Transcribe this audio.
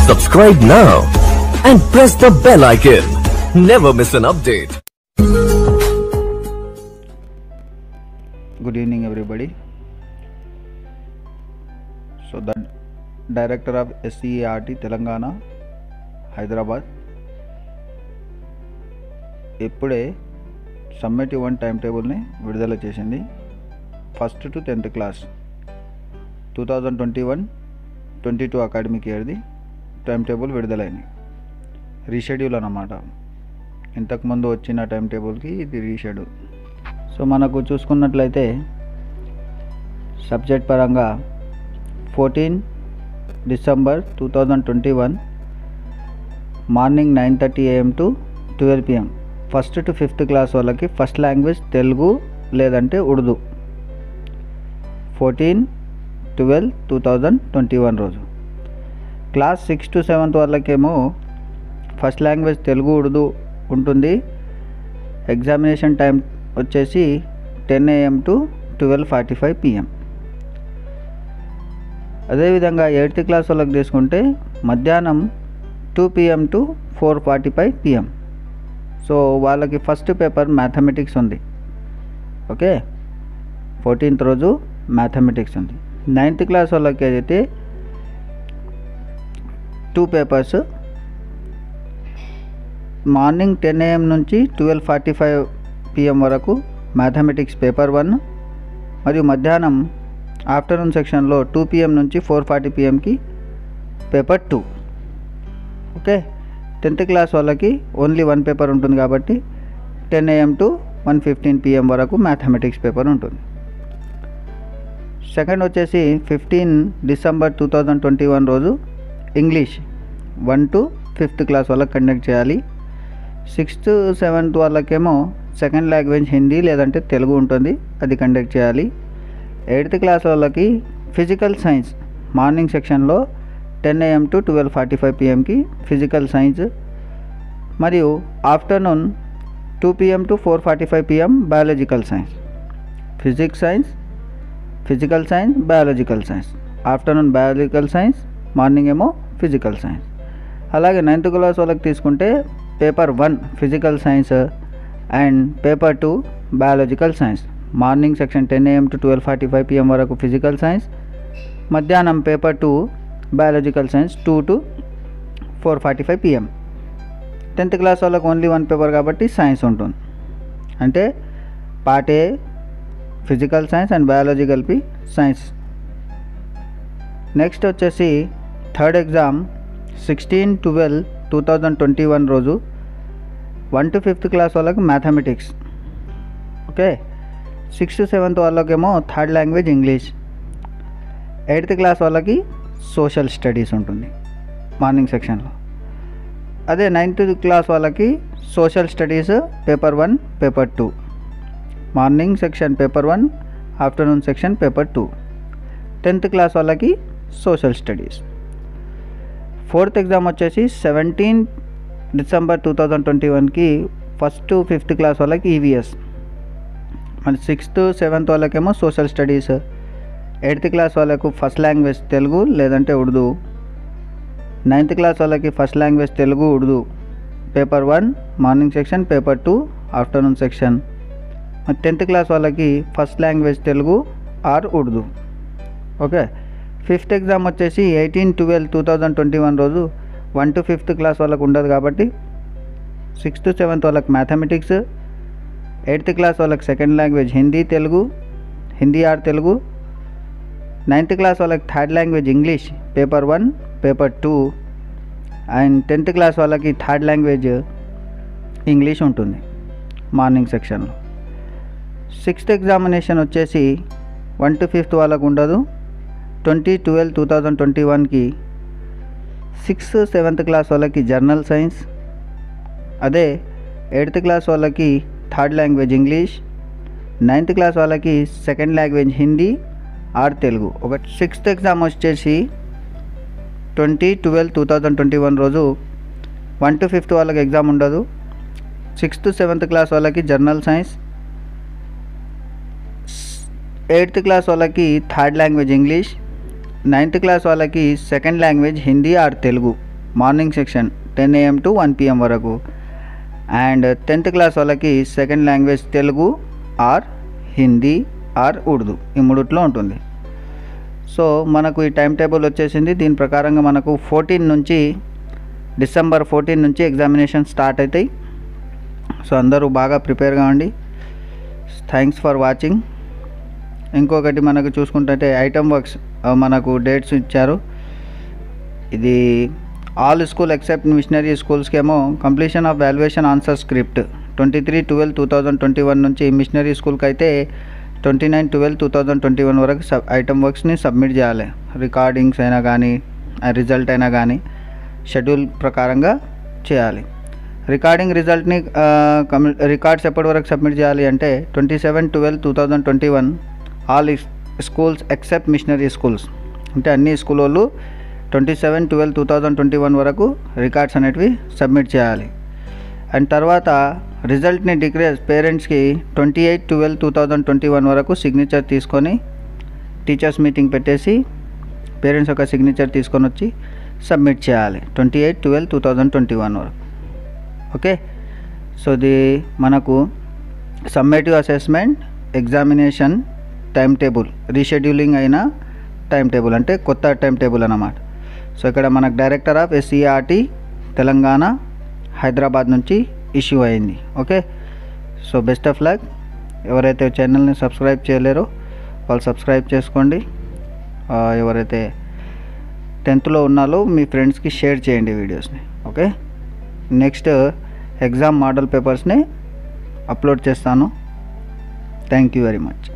Subscribe now and press the bell icon. Never miss an update. good evening everybody so the director of SCERT Telangana Hyderabad ఇప్పుడే summative one time టేబుల్ని విడుదల చేసింది first to tenth class two thousand twenty one twenty two academic ఇయర్ది time table విడుదలైంది reschedule అన్నమాట ఇంతకుముందు వచ్చిన time టేబుల్కి ఇది రీషెడ్యూల్ సో మనకు చూసుకున్నట్లయితే సబ్జెక్ట్ పరంగా fourteen December two thousand twenty one morning nine thirty AM to twelve PM first to fifth class వాళ్ళకి ఫస్ట్ లాంగ్వేజ్ తెలుగు లేదంటే Urdu fourteen twelve two thousand twenty one రోజు క్లాస్ సిక్స్ టు సెవెంత్ వాళ్ళకేమో first language Telugu Urdu ఉంటుంది examination time వచ్చేసి ten AM to twelve forty five PM అదేవిధంగా eighth class వాళ్ళకి తీసుకుంటే మధ్యాహ్నం two PM to four forty five PM so వాళ్ళకి first paper mathematics ఉంది ఓకే ఫోర్టీన్త్ రోజు మ్యాథమెటిక్స్ ఉంది నైన్త్ క్లాస్ వాళ్ళకి అయితే two papers morning ten AM నుంచి ట్వెల్వ్ ఫార్టీ ఫైవ్ పిఎం వరకు మ్యాథమెటిక్స్ పేపర్ వన్ మరియు మధ్యాహ్నం ఆఫ్టర్నూన్ సెక్షన్లో టూ పిఎం నుంచి ఫోర్ ఫార్టీ పిఎంకి paper two okay tenth class వాళ్ళకి ఓన్లీ వన్ పేపర్ ఉంటుంది కాబట్టి ten AM to one fifteen PM వరకు మ్యాథమెటిక్స్ పేపర్ ఉంటుంది సెకండ్ వచ్చేసి fifteen December two thousand twenty one రోజు English one to fifth class వాళ్ళకి కండక్ట్ చేయాలి సిక్స్త్ సెవెంత్ వాళ్ళకేమో సెకండ్ లాంగ్వేజ్ హిందీ లేదంటే తెలుగు ఉంటుంది అది కండక్ట్ చేయాలి ఎయిత్ క్లాస్ వాళ్ళకి ఫిజికల్ సైన్స్ మార్నింగ్ సెక్షన్లో ten AM to twelve forty five పిఎంకి ఫిజికల్ సైన్స్ మరియు afternoon two PM to four forty five PM biological science physics science physical science biological science afternoon biological science morning ఏమో physical science అలాగే ninth class వాళ్ళకి తీసుకుంటే paper one physical science and paper two biological science morning section ten AM to twelve forty five PM వరకు physical science మధ్యాహ్నం paper two biological science two to four forty five PM tenth class వాళ్ళకి only one paper కాబట్టి science ఉంటుంది అంటే part A physical science and biology కలిపి science next వచ్చేసి third exam sixteen twelve two thousand twenty one రోజు one to fifth class వాళ్ళకి mathematics okay sixth seventh వాళ్ళకేమో third language English eighth class వాళ్ళకి social studies ఉంటుంది morning సెక్షన్లో అదే ninth class వాళ్ళకి social studies paper one paper two morning section paper one afternoon section paper two tenth class వాళ్ళకి social studies fourth exam వచ్చేసి seventeen December two thousand twenty వన్కి first fifth class వాళ్ళకి EVS మరి sixth seventh వాళ్ళకేమో social studies eighth class వాళ్ళకు first language Telugu లేదంటే Urdu ninth class వాళ్ళకి first language Telugu Urdu paper one morning section paper two afternoon section tenth class వాళ్ళకి first language Telugu or Urdu okay fifth exam వచ్చేసి eighteen twelve two thousand twenty one రోజు one to fifth class వాళ్ళకు ఉండదు కాబట్టి sixth seventh వాళ్ళకి mathematics eighth class వాళ్ళకి second language Hindi Telugu Hindi or Telugu ninth class వాళ్ళకి third language English paper one paper two and tenth class వాళ్ళకి third language English ఉంటుంది morning సెక్షన్లో సిక్స్త్ ఎగ్జామినేషన్ వచ్చేసి వన్ టు ఫిఫ్త్ వాళ్ళకు ఉండదు twenty twelve two thousand twenty వన్కి sixth seventh class వాళ్ళకి general science అదే ఎయిత్ క్లాస్ వాళ్ళకి third language English ninth class వాళ్ళకి second language Hindi or Telugu ఒక సిక్స్త్ ఎగ్జామ్ వచ్చేసి twenty twelve two thousand twenty one రోజు వన్ టు ఫిఫ్త్ వాళ్ళకి exam ఉండదు సిక్స్త్ సెవెంత్ క్లాస్ వాళ్ళకి జర్నల్ సైన్స్ ఎయిత్ క్లాస్ వాళ్ళకి third language English ninth class వాళ్ళకి second language Hindi or Telugu morning section ten AM to one PM వరకు and tenth class వాళ్ళకి second language Telugu or Hindi or Urdu ఈ మూడిట్లో ఉంటుంది సో మనకు ఈ టైం టేబుల్ వచ్చేసింది దీని ప్రకారంగా మనకు ఫోర్టీన్ నుంచి డిసెంబర్ ఫోర్టీన్ నుంచి ఎగ్జామినేషన్ స్టార్ట్ అవుతాయి సో అందరూ బాగా ప్రిపేర్ కావండి థ్యాంక్స్ ఫర్ వాచింగ్ ఇంకొకటి మనకు చూసుకుంటే ఐటమ్ వర్క్స్ మనకు డేట్స్ ఇచ్చారు ఇది ఆల్ స్కూల్ ఎక్సెప్ట్ మిషనరీ స్కూల్స్కి ఏమో completion of valuation answer script twenty three twelve two thousand twenty one నుంచి మిషనరీ స్కూల్కి అయితే twenty nine twelve two thousand twenty one వరకు సబ్ ఐటమ్ వర్క్స్ని సబ్మిట్ చేయాలి రికార్డింగ్స్ అయినా కానీ రిజల్ట్ అయినా కానీ షెడ్యూల్ ప్రకారంగా చేయాలి రికార్డింగ్ రిజల్ట్ని రికార్డ్స్ ఎప్పటి వరకు సబ్మిట్ చేయాలి అంటే twenty seven twelve two thousand twenty one all schools except missionary schools అంటే అన్ని స్కూల్ వాళ్ళు twenty seven twelve two thousand twenty one వరకు రికార్డ్స్ అనేటివి సబ్మిట్ చేయాలి అండ్ తర్వాత రిజల్ట్ని డిక్లేర్ పేరెంట్స్కి twenty eight twelve two thousand twenty one వరకు సిగ్నేచర్ తీసుకొని టీచర్స్ మీటింగ్ పెట్టేసి పేరెంట్స్ యొక్క సిగ్నేచర్ తీసుకొని వచ్చి సబ్మిట్ చేయాలి twenty eight twelve two thousand twenty one వరకు ఓకే సో ఇది మనకు summative assessment examination time table rescheduling అయిన టైం టేబుల్ అంటే కొత్త టైం టేబుల్ అన్నమాట సో ఇక్కడ మనకు director of SCERT Telangana Hyderabad నుంచి ఇష్యూ అయింది okay so best of luck ఎవరైతే ఛానల్ని సబ్స్క్రైబ్ చేయలేరో వాళ్ళు సబ్స్క్రైబ్ చేసుకోండి ఆ, ఎవరైతే టెన్త్లో ఉన్నారో మీ ఫ్రెండ్స్కి షేర్ చేయండి వీడియోస్ని ఓకే నెక్స్ట్ ఎగ్జామ్ మోడల్ పేపర్స్ని అప్లోడ్ చేస్తాను థ్యాంక్ యూ వెరీ మచ్